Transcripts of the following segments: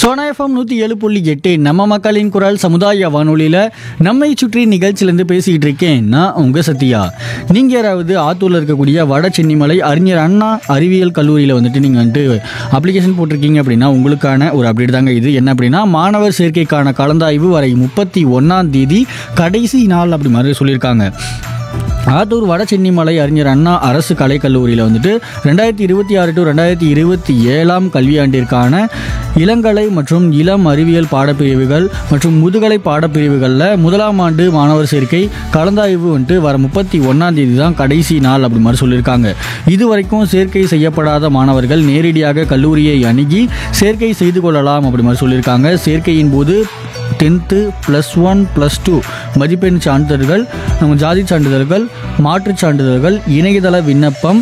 Sona FM நூற்றி ஏழு புள்ளி எட்டு நம்ம மக்களின் குரல் சமுதாய வானொலியில் நம்மை சுற்றி நிகழ்ச்சியிலேருந்து பேசிக்கிட்டு இருக்கேன் நான் உங்கள் சத்யா நீங்கள் யாராவது ஆத்தூரில் இருக்கக்கூடிய வட சென்னிமலை அறிஞர் அண்ணா அறிவியல் கல்லூரியில் வந்துட்டு நீங்கள் வந்துட்டு அப்ளிகேஷன் போட்டிருக்கீங்க அப்படின்னா உங்களுக்கான ஒரு அப்டேட் தாங்க இது என்ன அப்படின்னா மாணவர் சேர்க்கைக்கான கலந்தாய்வு வரை முப்பத்தி ஒன்றாம் தேதி கடைசி நாள் அப்படி மாதிரி சொல்லியிருக்காங்க ஆத்தூர் வட சென்னிமலை அறிஞர் அண்ணா அரசு கலைக்கல்லூரியில் வந்துட்டு ரெண்டாயிரத்தி இருபத்தி ஆறு டு ரெண்டாயிரத்தி இருபத்தி ஏழாம் கல்வியாண்டிற்கான இளங்கலை மற்றும் இளம் அறிவியல் பாடப்பிரிவுகள் மற்றும் முதுகலை பாடப்பிரிவுகளில் முதலாம் ஆண்டு மாணவர் சேர்க்கை கலந்தாய்வு வந்துட்டு வர முப்பத்தி ஒன்றாம் தேதி தான் கடைசி நாள் அப்படி மாதிரி சொல்லியிருக்காங்க இது வரைக்கும் சேர்க்கை செய்யப்படாத மாணவர்கள் நேரடியாக கல்லூரியை அணுகி சேர்க்கை செய்து கொள்ளலாம் அப்படி மாதிரி சொல்லியிருக்காங்க சேர்க்கையின் போது tenth plus one plus two மதிப்பெண் சான்றிதழ்கள் நம்ம ஜாதி சான்றிதழ்கள் மாற்றுச் சான்றிதழ்கள் இணையதள விண்ணப்பம்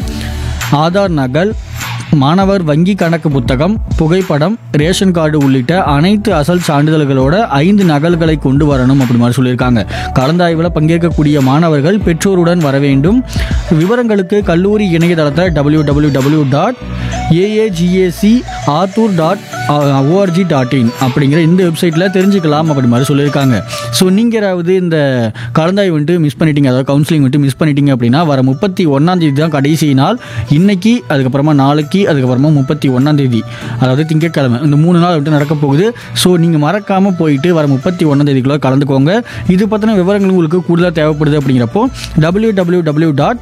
ஆதார் நகல் மாணவர் வங்கி கணக்கு புத்தகம் புகைப்படம் ரேஷன் கார்டு உள்ளிட்ட அனைத்து அசல் சான்றிதழ்களோட ஐந்து நகல்களை கொண்டு வரணும் அப்படி மாதிரி சொல்லியிருக்காங்க கலந்தாய்வில் பங்கேற்கக்கூடிய மாணவர்கள் பெற்றோருடன் வர வேண்டும் விவரங்களுக்கு கல்லூரி இணையதளத்தை W W W dot AAGAC Attur dot ORG dot in அப்படிங்கிற இந்த வெப்சைட்டில் தெரிஞ்சுக்கலாம் அப்படி மாதிரி சொல்லியிருக்காங்க ஸோ நீங்கள் யாராவது இந்த கலந்தாய்வு வந்துட்டு மிஸ் பண்ணிட்டீங்க அதாவது கவுன்சிலிங் வந்துட்டு மிஸ் பண்ணிட்டீங்க அப்படின்னா வர முப்பத்தி ஒன்றாம் தேதி தான் கடைசி நாள் இன்னைக்கு அதுக்கப்புறமா நாளைக்கு அதுக்கப்புறமா முப்பத்தி ஒன்றாம் தேதி அதாவது திங்கட்கிழமை இந்த மூணு நாள் வந்துட்டு நடக்க போகுது ஸோ நீங்கள் மறக்காமல் போயிட்டு வர முப்பத்தி ஒன்றாம் தேதிக்குள்ளே கலந்துக்கோங்க இது பற்றின விவரங்கள் உங்களுக்கு கூடுதலாக தேவைப்படுது அப்படிங்கிறப்போ W W W dot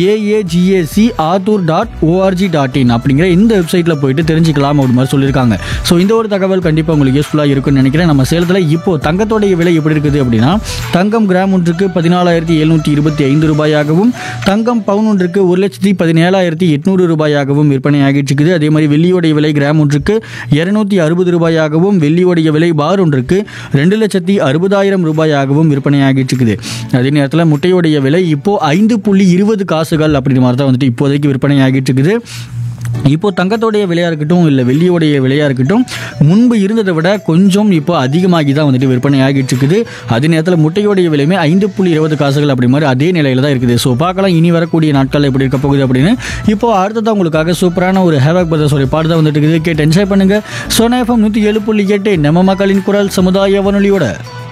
AAGAC Attur dot ORG dot in அப்படிங்கிற இந்த வெப்சைட்டில் போயிட்டு தெரிஞ்சுக்கலாம் அப்படி மாதிரி சொல்லியிருக்காங்க ஸோ இந்த ஒரு தகவல் கண்டிப்பாக உங்களுக்கு யூஸ்ஃபுல்லாக இருக்கும்னு நினைக்கிறேன் நம்ம சேலத்தில் இப்போ தங்கத்தோடைய விலை எப்படி இருக்குது அப்படின்னா தங்கம் கிராம் ஒன்றுக்கு பதினாலாயிரத்தி எழுநூற்றி இருபத்தி ஐந்து ரூபாயாகவும் தங்கம் பவுன் ஒன்றுக்கு ஒரு லட்சத்தி பதினேழாயிரத்தி எட்நூறு ரூபாயாகவும் விற்பனை ஆகிட்டு இருக்குது அதே மாதிரி வெள்ளியோடைய விலை கிராம் ஒன்றுக்கு இருநூத்தி அறுபது ரூபாயாகவும் வெள்ளியோடைய விலை பார் ஒன்றுக்கு ரெண்டு லட்சத்தி அறுபதாயிரம் ரூபாயாகவும் விற்பனை ஆகிட்டு இருக்குது அதே நேரத்தில் முட்டையோடைய விலை இப்போ ஐந்து புள்ளி இருபது காசுகள் அப்படிங்கிற மாதிரி தான் வந்துட்டு இப்போதைக்கு விற்பனை ஆகிட்டு இருக்குது இப்போ தங்கத்தோடைய விலையாக இருக்கட்டும் இல்லை வெள்ளியோடைய விலையாக இருக்கட்டும் முன்பு இருந்ததை விட கொஞ்சம் இப்போ அதிகமாகி தான் வந்துட்டு விற்பனை ஆகிட்டு இருக்குது அதே நேரத்தில் முட்டையோடைய விலையுமே ஐந்து புள்ளி இருபது காசுகள் அப்படி மாதிரி அதே நிலையில் தான் இருக்குது ஸோ பார்க்கலாம் இனி வரக்கூடிய நாட்கள் எப்படி இருக்க போகுது அப்படின்னு இப்போ அடுத்ததான் உங்களுக்காக சூப்பரான ஒரு ஹேவாக் பிரதர்ஸ் ஒரு பாட்டு தான் வந்துட்டு இருக்குது கேட்டு என்ஜாய் பண்ணுங்க சோனா எஃப்எம் நூற்றி ஏழு புள்ளி எட்டு நம்ம மக்களின் குரல் சமுதாய வானொலியோட